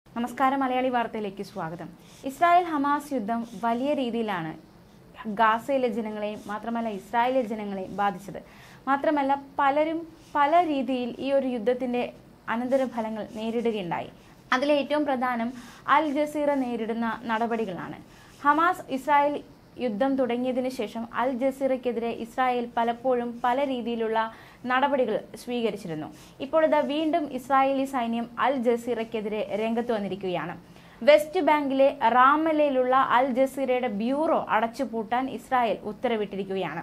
നമസ്കാരം മലയാളി വാർത്തയിലേക്ക് സ്വാഗതം ഇസ്രായേൽ ഹമാസ് യുദ്ധം വലിയ രീതിയിലാണ് ഗാസയിലെ ജനങ്ങളെയും മാത്രമല്ല ഇസ്രായേലിലെ ജനങ്ങളെയും ബാധിച്ചത് മാത്രമല്ല പലരും പല രീതിയിൽ ഈ ഒരു യുദ്ധത്തിന്റെ അനന്തരഫലങ്ങൾ നേരിടുകയുണ്ടായി അതിലെ ഏറ്റവും പ്രധാനം അൽ ജസീറ നേരിടുന്ന നടപടികളാണ് ഹമാസ് ഇസ്രായേൽ യുദ്ധം തുടങ്ങിയതിനു ശേഷം അൽ ജസീറയ്ക്കെതിരെ ഇസ്രായേൽ പലപ്പോഴും പല രീതിയിലുള്ള നടപടികൾ സ്വീകരിച്ചിരുന്നു ഇപ്പോൾ ഇതാ വീണ്ടും ഇസ്രായേലി സൈന്യം അൽ ജസീറയ്ക്കെതിരെ രംഗത്ത് വന്നിരിക്കുകയാണ് വെസ്റ്റ് ബാങ്കിലെ റാമലയിലുള്ള അൽ ജസീറയുടെ ബ്യൂറോ അടച്ചുപൂട്ടാൻ ഇസ്രായേൽ ഉത്തരവിട്ടിരിക്കുകയാണ്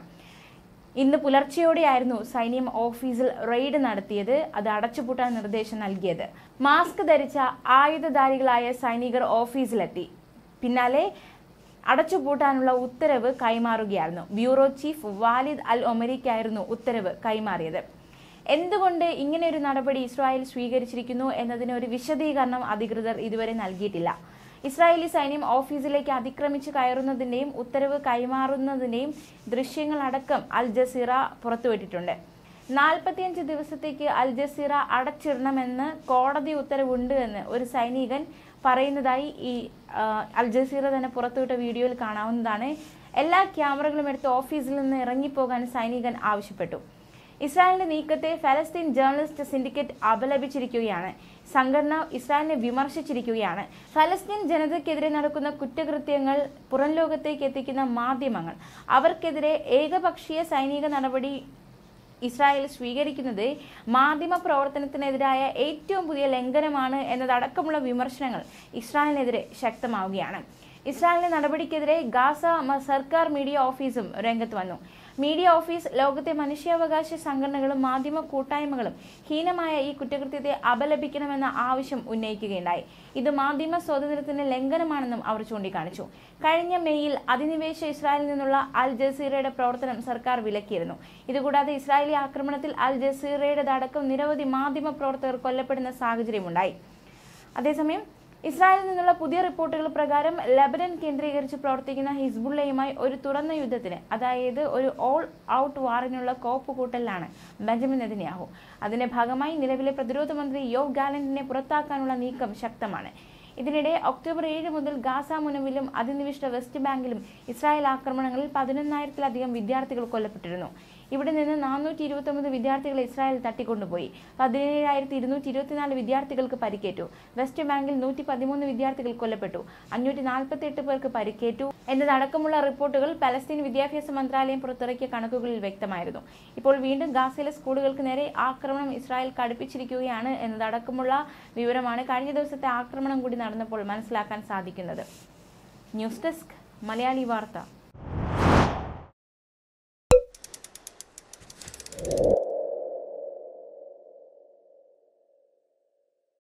ഇന്ന് പുലർച്ചെയോടെയായിരുന്നു സൈന്യം ഓഫീസിൽ റെയ്ഡ് നടത്തിയത് അത് അടച്ചുപൂട്ടാൻ നിർദ്ദേശം നൽകിയത് മാസ്ക് ധരിച്ച ആയുധധാരികളായ സൈനികർ ഓഫീസിലെത്തി പിന്നാലെ അടച്ചുപൂട്ടാനുള്ള ഉത്തരവ് കൈമാറുകയായിരുന്നു ബ്യൂറോ ചീഫ് വാലിദ് അൽ ഒമരിക്കായിരുന്നു ഉത്തരവ് കൈമാറിയത് എന്തുകൊണ്ട് ഇങ്ങനെ ഒരു നടപടി ഇസ്രായേൽ സ്വീകരിച്ചിരിക്കുന്നു എന്നതിന് ഒരു വിശദീകരണം അധികൃതർ ഇതുവരെ നൽകിയിട്ടില്ല ഇസ്രായേലി സൈന്യം ഓഫീസിലേക്ക് അതിക്രമിച്ച് കയറുന്നതിന്റെയും ഉത്തരവ് കൈമാറുന്നതിന്റെയും ദൃശ്യങ്ങളടക്കം അൽ ജസീറ പുറത്തുവിട്ടിട്ടുണ്ട് നാൽപ്പത്തിയഞ്ച് ദിവസത്തേക്ക് അൽ ജസീറ അടച്ചിടണമെന്ന് കോടതി ഉത്തരവുണ്ട് എന്ന് ഒരു സൈനികൻ പറയുന്നതായി ഈ ആ, അൽ ജസീറ തന്നെ പുറത്തുവിട്ട വീഡിയോയിൽ കാണാവുന്നതാണ് എല്ലാ ക്യാമറകളും എടുത്ത് ഓഫീസിൽ നിന്ന് ഇറങ്ങിപ്പോകാൻ സൈനികൻ ആവശ്യപ്പെട്ടു ഇസ്രായേലിന്റെ നീക്കത്തെ ഫലസ്തീൻ ജേർണലിസ്റ്റ് സിൻഡിക്കേറ്റ് അപലപിച്ചിരിക്കുകയാണ് സംഘടന ഇസ്രായേലിനെ വിമർശിച്ചിരിക്കുകയാണ് ഫലസ്തീൻ ജനതയ്ക്കെതിരെ നടക്കുന്ന കുറ്റകൃത്യങ്ങൾ പുറം ലോകത്തേക്ക് എത്തിക്കുന്ന മാധ്യമങ്ങൾ അവർക്കെതിരെ ഏകപക്ഷീയ സൈനിക നടപടി ഇസ്രായേൽ സ്വീകരിക്കുന്നത് മാധ്യമ പ്രവർത്തനത്തിനെതിരായ ഏറ്റവും പുതിയ ലംഘനമാണ് എന്നതടക്കമുള്ള വിമർശനങ്ങൾ ഇസ്രായേലിനെതിരെ ശക്തമാവുകയാണ് ഇസ്രായേലിന്റെ നടപടിക്കെതിരെ ഗാസ മ- സർക്കാർ മീഡിയ ഓഫീസും രംഗത്ത് വന്നു മീഡിയ ഓഫീസ് ലോകത്തെ മനുഷ്യാവകാശ സംഘടനകളും മാധ്യമ കൂട്ടായ്മകളും ഹീനമായ ഈ കുറ്റകൃത്യത്തെ അപലപിക്കണമെന്ന ആവശ്യം ഉന്നയിക്കുകയുണ്ടായി ഇത് മാധ്യമ സ്വാതന്ത്ര്യത്തിന്റെ ലംഘനമാണെന്നും അവർ ചൂണ്ടിക്കാണിച്ചു കഴിഞ്ഞ മെയ്യിൽ അധിനിവേശ ഇസ്രായേലിൽ നിന്നുള്ള അൽ ജസീറയുടെ പ്രവർത്തനം സർക്കാർ വിലക്കിയിരുന്നു ഇതുകൂടാതെ ഇസ്രായേലി ആക്രമണത്തിൽ അൽ ജസീറയുടേതടക്കം നിരവധി മാധ്യമ പ്രവർത്തകർ കൊല്ലപ്പെടുന്ന സാഹചര്യമുണ്ടായി അതേസമയം ഇസ്രായേലിൽ നിന്നുള്ള പുതിയ റിപ്പോർട്ടുകൾ പ്രകാരം ലബനൻ കേന്ദ്രീകരിച്ച് പ്രവർത്തിക്കുന്ന ഹിസ്ബുള്ളയുമായി ഒരു തുറന്ന യുദ്ധത്തിന് അതായത് ഒരു ഓൾ ഔട്ട് വാറിനുള്ള കോപ്പ് കൂട്ടലിലാണ് ബെഞ്ചമിൻ നെതന്യാഹു അതിന്റെ ഭാഗമായി നിലവിലെ പ്രതിരോധ മന്ത്രി യോവ് ഗാലന്റിനെ പുറത്താക്കാനുള്ള നീക്കം ശക്തമാണ് ഇതിനിടെ ഒക്ടോബർ ഏഴ് മുതൽ ഗാസ മുനമ്പിലും അധിനിവിഷ്ട വെസ്റ്റ് ബാങ്കിലും ഇസ്രായേൽ ആക്രമണങ്ങളിൽ പതിനൊന്നായിരത്തിലധികം വിദ്യാർത്ഥികൾ കൊല്ലപ്പെട്ടിരുന്നു ഇവിടെ നിന്ന് നാനൂറ്റി ഇരുപത്തൊമ്പത് വിദ്യാർത്ഥികളെ ഇസ്രായേൽ തട്ടിക്കൊണ്ടുപോയി പതിനേഴായിരത്തി ഇരുന്നൂറ്റി ഇരുപത്തിനാല് വിദ്യാർത്ഥികൾക്ക് പരിക്കേറ്റു വെസ്റ്റ് ബാങ്കിൽ നൂറ്റി പതിമൂന്ന് വിദ്യാർത്ഥികൾ കൊല്ലപ്പെട്ടു അഞ്ഞൂറ്റി നാൽപ്പത്തി എട്ട് പേർക്ക് പരിക്കേറ്റു എന്നതടക്കമുള്ള റിപ്പോർട്ടുകൾ പലസ്തീൻ വിദ്യാഭ്യാസ മന്ത്രാലയം പുറത്തിറക്കിയ കണക്കുകളിൽ വ്യക്തമായിരുന്നു ഇപ്പോൾ വീണ്ടും ഗാസയിലെ സ്കൂളുകൾക്ക് നേരെ ആക്രമണം ഇസ്രായേൽ കടുപ്പിച്ചിരിക്കുകയാണ് എന്നതടക്കമുള്ള വിവരമാണ് കഴിഞ്ഞ ദിവസത്തെ ആക്രമണം കൂടി നടന്നപ്പോൾ മനസ്സിലാക്കാൻ സാധിക്കുന്നത് ന്യൂസ് ഡെസ്ക് മലയാളി വാർത്ത